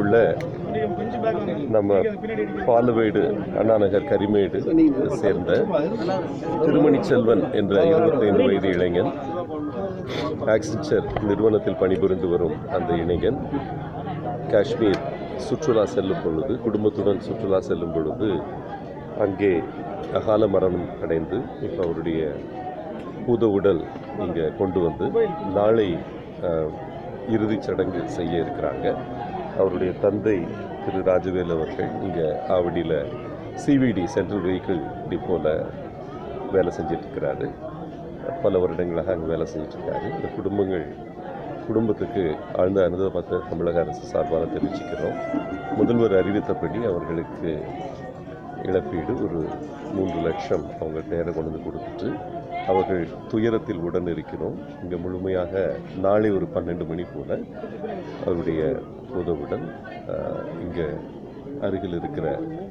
உள்ள நம்ம பாலவேடு அண்ணாநகர் கரிமேடு சேர்ந்த திருமணி செல்வன் என்ற இருபத்தைந்து வயது இளைஞன் ஆக்சிச்சர் நிறுவனத்தில் பணிபுரிந்து வரும் அந்த இளைஞன் காஷ்மீர் சுற்றுலா செல்லும் பொழுது குடும்பத்துடன் சுற்றுலா செல்லும் பொழுது அங்கே அகால மரணம் அடைந்து இப்போ அவருடைய பூத உடல் இங்கே கொண்டு வந்து நாளை அஹ், இறுதிச் சடங்கு செய்ய இருக்கிறாங்க அவருடைய தந்தை திரு ராஜவேல் அவர்கள் இங்கே ஆவடியில் சிவிடி சென்ட்ரல் வெஹிக்கிள் டிப்போவில் வேலை செஞ்சுட்டு இருக்கிறாரு பல வருடங்களாக அங்கே வேலை செஞ்சுட்டு இருக்காரு இந்த குடும்பங்கள் குடும்பத்துக்கு ஆழ்ந்த அனுபவத்தை தமிழக அரசு சார்பாக தெரிவிச்சுக்கிறோம் முதல்வர் அறிவித்தபடி அவர்களுக்கு இழப்பீடு ஒரு மூன்று லட்சம் அவங்க பேரை கொண்டு வந்து கொடுத்துட்டு அவர்கள் துயரத்தில் உடன் இருக்கிறோம் இங்கே முழுமையாக நாளை ஒரு பன்னெண்டு மணி போல் அவருடைய உதவுடன் இங்கே அருகில் இருக்கிற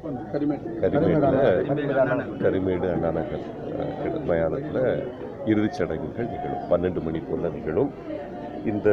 கரிமேடில் கரிமேடு அண்ணா நகர் அஹ், மயானத்தில் இறுதிச் சடங்குகள் நிகழும் பன்னெண்டு மணி போல் நிகழும் இந்த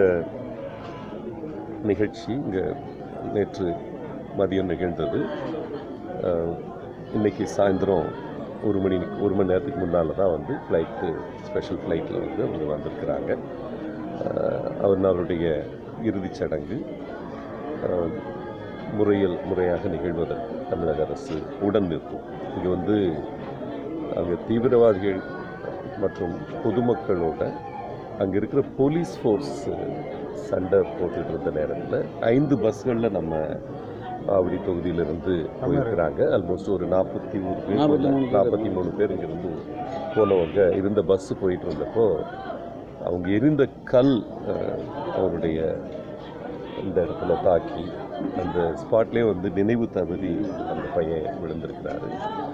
நிகழ்ச்சி இங்கே நேற்று மதியம் நிகழ்ந்தது அஹ், இன்னைக்கு சாயந்தரம் ஒரு மணி ஒரு மணி நேரத்துக்கு முன்னால் தான் வந்து ஃப்ளைட்டு ஸ்பெஷல் ஃப்ளைட்டில் வந்து அவங்க வந்திருக்கிறாங்க அஹ், அவர் அவருடைய இறுதிச் சடங்கு அஹ், முறையில் முறையாக நிகழ்வதற்கு தமிழக அரசு உடன் நிற்கும் இங்கே வந்து அங்கே தீவிரவாதிகள் மற்றும் பொதுமக்களோட அங்கே இருக்கிற போலீஸ் ஃபோர்ஸ் சண்டை போட்டுட்டு இருந்த நேரத்தில் ஐந்து பஸ்களில் நம்ம ஆவடி தொகுதியிலிருந்து போயிருக்கிறாங்க ஆல்மோஸ்ட் ஒரு நாற்பத்தி மூணு பேர் நாற்பத்தி மூணு பேர் இங்கேருந்து போனவங்க இருந்த பஸ்ஸு போயிட்டு இருந்தப்போ அவங்க எரிந்த கல் அஹ், அவருடைய இந்த இடத்துல தாக்கி அந்த ஸ்பாட்லேயே வந்து நினைவு தவறி அந்த பையன் விழுந்திருக்கிறாரு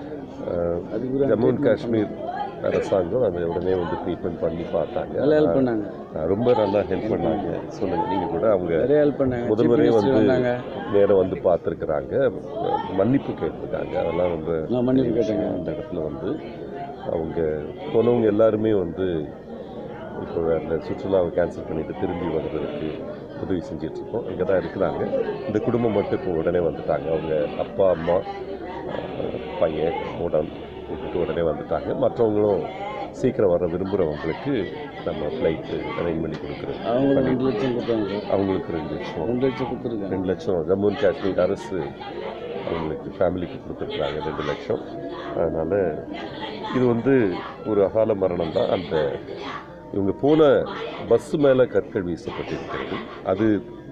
அஹ், ஜம்மு அண்ட் காஷ்மீர் அரசாங்கம் அதை உடனே வந்து ட்ரீட்மெண்ட் பண்ணி பார்த்தாங்க நல்லா ஹெல்ப் பண்ணாங்க அஹ், ரொம்ப நல்லா ஹெல்ப் பண்ணாங்க சொல்லுங்க நீங்கள் கூட அவங்க நிறைய ஹெல்ப் பண்ணாங்க முதல்வரே Chief வந்து Minister வந்தாங்க நேரம் வந்து பார்த்துருக்குறாங்க மன்னிப்பு கேட்டிருக்காங்க அதெல்லாம் ரொம்ப நான் மன்னிப்பு கேட்டேங்க அந்த இடத்துல வந்து அவங்க போனவங்க எல்லாருமே வந்து இப்போ அந்த சுற்றுலாவை கேன்சல் பண்ணிட்டு திரும்பி வர்றதுக்கு உதவி செஞ்சுட்டு இருக்கோம் இங்கே தான் இருக்கிறாங்க இந்த குடும்பம் மட்டும் இப்போ உடனே வந்துட்டாங்க அவங்க அப்பா அம்மா அஹ், பையன் உடன் விட்டுட்டு உடனே வந்துட்டாங்க மற்றவங்களும் சீக்கிரம் வர விரும்புகிறவங்களுக்கு நம்ம ஃப்ளைட்டு அரேஞ்ச் பண்ணி கொடுக்குறோம் அவங்களுக்கு ரெண்டு லட்சம் கொடுத்தாங்க சார் அவங்களுக்கு ரெண்டு லட்சம் ரெண்டு லட்சம் கொடுத்துருக்காங்க ரெண்டு லட்சம் ஜம்மு அண்ட் காஷ்மீர் அரசு அவங்களுக்கு ஃபேமிலிக்கு கொடுத்துருக்குறாங்க ரெண்டு லட்சம் அதனால் இது வந்து ஒரு அகால மரணம் தான் அந்த இவங்க போன பஸ்ஸு மேலே கற்கள் வீசப்பட்டிருக்கிறது அது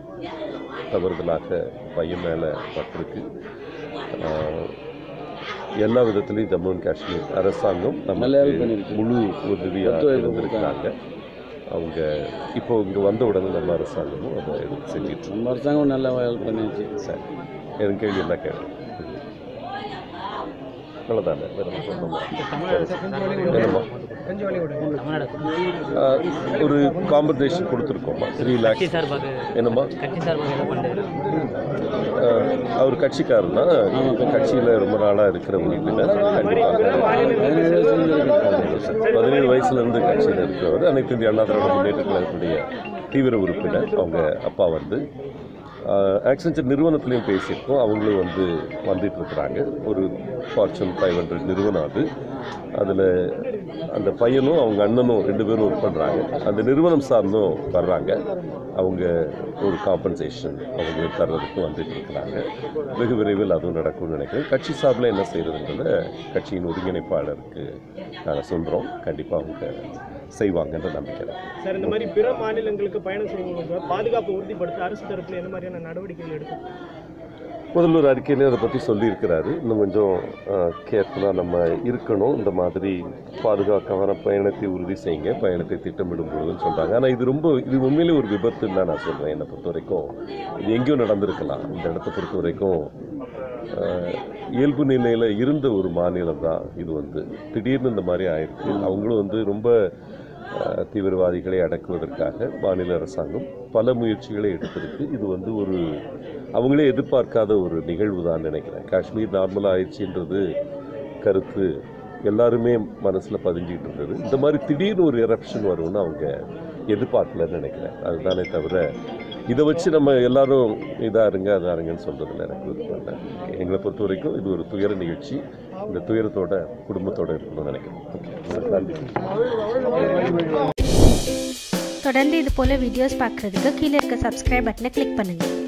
தவறுதலாக பையன் மேலே பட்டிருக்கு ஆஹ், எல்லா விதத்துலேயும் ஜம்மு அண்ட் காஷ்மீர் அரசாங்கம் நல்லா help நம்ம பண்ணிருக்கு. முழு உதவியாக ஒத்துழைப்பு இருந்திருக்கிறாங்க அவங்க இப்போ இங்கே வந்த உடனே நம்ம அரசாங்கமும் அதை எடுத்து செஞ்சிட்டு நம்ம அரசாங்கம் நல்லா ஹெல்ப் பண்ணிச்சு சரி எதுவும் கேள்வி என்ன கேள்வி அவ்வளோதானே வேறு என்ன சொல்லணுமா என்னம்மா ஆஹ், ஒரு காம்பன்சேஷன் கொடுத்துருக்கோமா த்ரீ லேக்ஸ் சார்பாக என்னம்மா கட்சி சார்பாக எதை பண்ணுறது ஆஹ், அவர் கட்சிக்காரர்னா கட்சியில் ரொம்ப நாளாக இருக்கிற உறுப்பினர் கண்டிப்பாக பதினேழு வருஷம் இருக்கு பதினேழு வயசுலேருந்து கட்சியில் இருக்கிறவர் அனைத்து இந்திய அண்ணா திராவிட முன்னேற்ற கழகத்துடைய தீவிர உறுப்பினர் அவங்க அப்பா வந்து ஆக்சென்ச்சர் நிறுவனத்துலேயும் பேசியிருக்கோம் அவங்களும் வந்து வந்துட்டு இருக்கிறாங்க ஒரு ஃபார்ச்சூன் ஃபைவ் ஹண்ட்ரட் நிறுவனம் அது அதில் அந்த பையனும் அவங்க அண்ணனும் ரெண்டு பேரும் ஒர்க் பண்ணுறாங்க அந்த நிறுவனம் சார்ந்தும் வர்றாங்க அவங்க ஒரு காம்பன்சேஷன் அவங்க தர்றதுக்கு வந்துட்டு இருக்கிறாங்க வெகு விரைவில் அதுவும் நடக்கும்னு நினைக்கிறேன் கட்சி சார்பில் என்ன செய்கிறதுன்றத கட்சியின் ஒருங்கிணைப்பாளருக்கு நாங்கள் சொல்கிறோம் கண்டிப்பாக அவங்க செய்வாங்கன்ற நம்பிக்கை இருக்கு. சார் இந்த மாதிரி பிற மாநிலங்களுக்கு பயணம் செய்வங்க பாதுகாப்பு உறுதிப்படுத்த அரசு தரப்புல என்ன மாதிரியான நடவடிக்கைகள் எடுக்கும் முதல்வர் அறிக்கையிலே அதை பற்றி சொல்லியிருக்கிறாரு இன்னும் கொஞ்சம் கேர்ஃபுல்லாக நம்ம இருக்கணும் இந்த மாதிரி பாதுகாக்கான பயணத்தை உறுதி செய்யுங்க பயணத்தை திட்டமிடும் பொழுதுன்னு சொல்கிறாங்க ஆனால் இது ரொம்ப இது உண்மையிலே ஒரு விபத்துன்னு தான் நான் சொல்கிறேன் என்னை பொறுத்த வரைக்கும் இது எங்கேயோ நடந்திருக்கலாம் இந்த இடத்த பொறுத்த வரைக்கும் அஹ், இயல்பு நிலையில் இருந்த ஒரு மாநிலம் தான் இது வந்து திடீர்னு இந்த மாதிரி ஆயிருக்கு அவங்களும் வந்து ரொம்ப அஹ், தீவிரவாதிகளை அடக்குவதற்காக மாநில அரசாங்கம் பல முயற்சிகளை எடுத்திருக்கு இது வந்து ஒரு அவங்களே எதிர்பார்க்காத ஒரு நிகழ்வு தான் நினைக்கிறேன் காஷ்மீர் நார்மலாக ஆயிடுச்சுன்றது கருத்து எல்லாருமே மனசில் பதிஞ்சிக்கிட்டு இருந்தது இந்த மாதிரி திடீர்னு ஒரு எரப்ஷன் வரும்னு அவங்க எதிர்பார்க்கலன்னு நினைக்கிறேன் அதுதானே தவிர இதை வச்சு நம்ம எல்லாரும் இதாக இருங்க அதாக இருங்கன்னு சொல்கிறதுல எனக்கு விருப்பம் இல்லை எங்களை பொறுத்த வரைக்கும் இது ஒரு துயர நிகழ்ச்சி இந்த துயரத்தோட குடும்பத்தோட இருக்கணும்னு நினைக்கிறேன் ஓகே நன்றி தொடர்ந்து இது போல வீடியோஸ் பார்க்குறதுக்கு கீழே இருக்க சப்ஸ்கிரைப் பட்டனை கிளிக் பண்ணுங்கள்